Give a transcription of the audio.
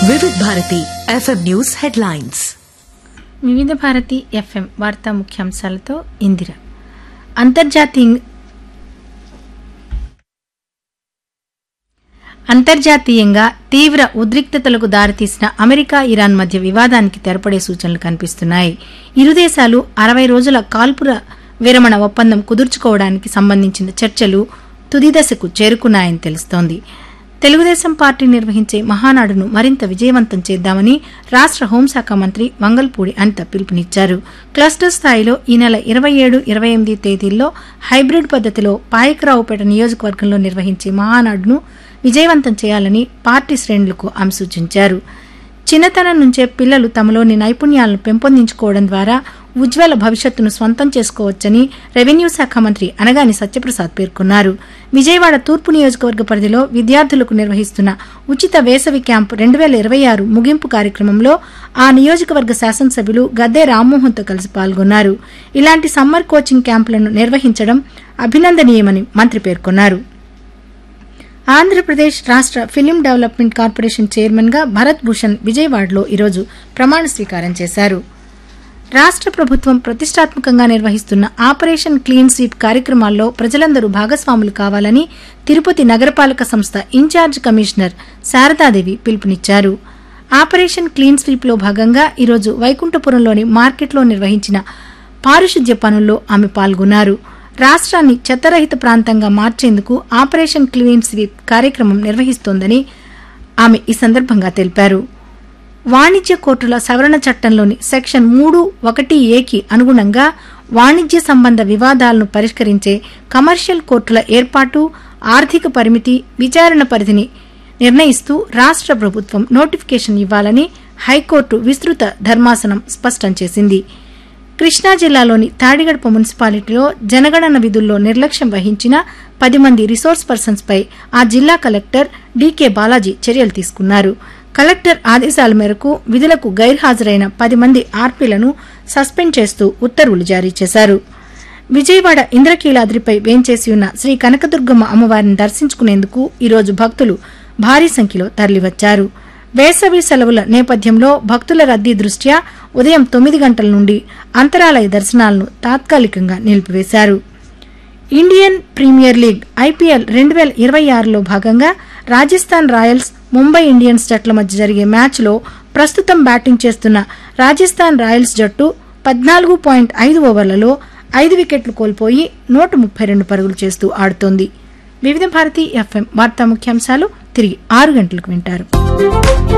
వివిధ Bharati FM news headlines వివిధ Bharati FM వార్తా ముఖ్యాంశాలతో ఇందిర అంతర్జాతీయ అంతర్జాతీయంగా తీవ్ర ఉద్రిక్తతలకు దారితీసిన అమెరికా ఇరాన్ మధ్య వివాదానికి తెరపడే సూచనలు కనిపిస్తున్నాయి ఇరు దేశాలు అరవై రోజుల కాల్పుర విరమణ ఒప్పందం కుదుర్చుకోవడానికి సంబంధించిన చర్చలు తుది దశకు చేరుకున్నాయని తెలుస్తోంది తెలుగుదేశం పార్టీ నిర్వహించే మహానాడును మరింత విజయవంతం చేద్దామని రాష్ట్ర హోంశాఖ మంత్రి వంగల్పూడి అనిత పిలుపునిచ్చారు క్లస్టర్ స్థాయిలో ఈ నెల ఇరవై ఏడు ఇరవై ఎనిమిది తేదీల్లో హైబ్రిడ్ పద్దతిలో పాయకరావుపేట నియోజకవర్గంలో నిర్వహించే మహానాడును విజయవంతం చేయాలని పార్టీ శ్రేణులకు ఆమె సూచించారు చిన్నతనం నుంచే పిల్లలు తమలోని నైపుణ్యాలను పెంపొందించుకోవడం ద్వారా ఉజ్వల భవిష్యత్తును స్వంతం చేసుకోవచ్చని రెవెన్యూ శాఖ మంత్రి అనగాని సత్యప్రసాద్ పేర్కొన్నారు విజయవాడ తూర్పు నియోజకవర్గ పరిధిలో విద్యార్థులకు నిర్వహిస్తున్న ఉచిత వేసవి క్యాంపు రెండు వేల ఇరవై ఆరు ముగింపు కార్యక్రమంలో ఆ నియోజకవర్గ శాసనసభ్యులు గద్దే రామ్మోహన్తో కలిసి పాల్గొన్నారు ఇలాంటి సమ్మర్ కోచింగ్ క్యాంపులను నిర్వహించడం అభినందనీయమని మంత్రి పేర్కొన్నారు ఆంధ్రప్రదేశ్ రాష్ట్ర ఫిలిం డెవలప్మెంట్ కార్పొరేషన్ చైర్మన్ గా భరత్ భూషణ్ విజయవాడలో ఈరోజు ప్రమాణ స్వీకారం చేశారు రాష్ట్ర ప్రభుత్వం ప్రతిష్టాత్మకంగా నిర్వహిస్తున్న ఆపరేషన్ క్లీన్ స్వీప్ కార్యక్రమాల్లో ప్రజలందరూ భాగస్వాములు కావాలని తిరుపతి నగరపాలక సంస్థ ఇన్ఛార్జ్ కమిషనర్ శారదాదేవి పిలుపునిచ్చారు ఆపరేషన్ క్లీన్ స్వీప్ లో భాగంగా ఈరోజు వైకుంఠపురంలోని మార్కెట్లో నిర్వహించిన పారిశుద్ధ్య పనుల్లో ఆమె పాల్గొన్నారు రాష్ట్రాన్ని చెత్తరహిత ప్రాంతంగా మార్చేందుకు ఆపరేషన్ క్లీన్ స్వీప్ కార్యక్రమం నిర్వహిస్తోందని ఆమె ఈ సందర్భంగా తెలిపారు వాణిజ్య కోర్టుల సవరణ చట్టంలోని సెక్షన్ మూడు ఒకటి ఏకి అనుగుణంగా వాణిజ్య సంబంధ వివాదాలను పరిష్కరించే కమర్షియల్ కోర్టుల ఏర్పాటు ఆర్థిక పరిమితి విచారణ పరిధిని నిర్ణయిస్తూ రాష్ట్ర ప్రభుత్వం నోటిఫికేషన్ ఇవ్వాలని హైకోర్టు విస్తృత ధర్మాసనం స్పష్టం చేసింది కృష్ణా జిల్లాలోని తాడిగడప మున్సిపాలిటీలో జనగణన విధుల్లో నిర్లక్ష్యం వహించిన పది మంది రిసోర్స్ పర్సన్స్ పై ఆ జిల్లా కలెక్టర్ డీకే బాలాజీ చర్యలు తీసుకున్నారు కలెక్టర్ ఆదేశాల మేరకు విధులకు గైర్హాజరైన పది మంది ఆర్పీలను సస్పెండ్ చేస్తూ ఉత్తర్వులు జారీ చేశారు విజయవాడ ఇంద్రకీలాద్రిపై వేంచేసి ఉన్న శ్రీ కనకదుర్గమ్మ అమ్మవారిని దర్శించుకునేందుకు ఈరోజు భక్తులు భారీ సంఖ్యలో తరలివచ్చారు వేసవి సెలవుల నేపథ్యంలో భక్తుల రద్దీ దృష్ట్యా ఉదయం తొమ్మిది గంటల నుండి అంతరాలయ దర్శనాలను తాత్కాలికంగా నిలిపివేశారు ఇండియన్ ప్రీమియర్ లీగ్ ఐపీఎల్ రెండు వేల ఇరవై ఆరులో భాగంగా రాజస్థాన్ రాయల్స్ ముంబై ఇండియన్స్ జట్ల మధ్య జరిగే మ్యాచ్లో ప్రస్తుతం బ్యాటింగ్ చేస్తున్న రాజస్థాన్ రాయల్స్ జట్టు పద్నాలుగు పాయింట్ ఐదు ఓవర్లలో ఐదు వికెట్లు కోల్పోయి నూట ముప్పై రెండు పరుగులు చేస్తూ ఆడుతోంది వివిధ భారతి ఎఫ్ఎం వార్తా ముఖ్యాంశాలు తిరిగి ఆరు గంటలకు వింటారు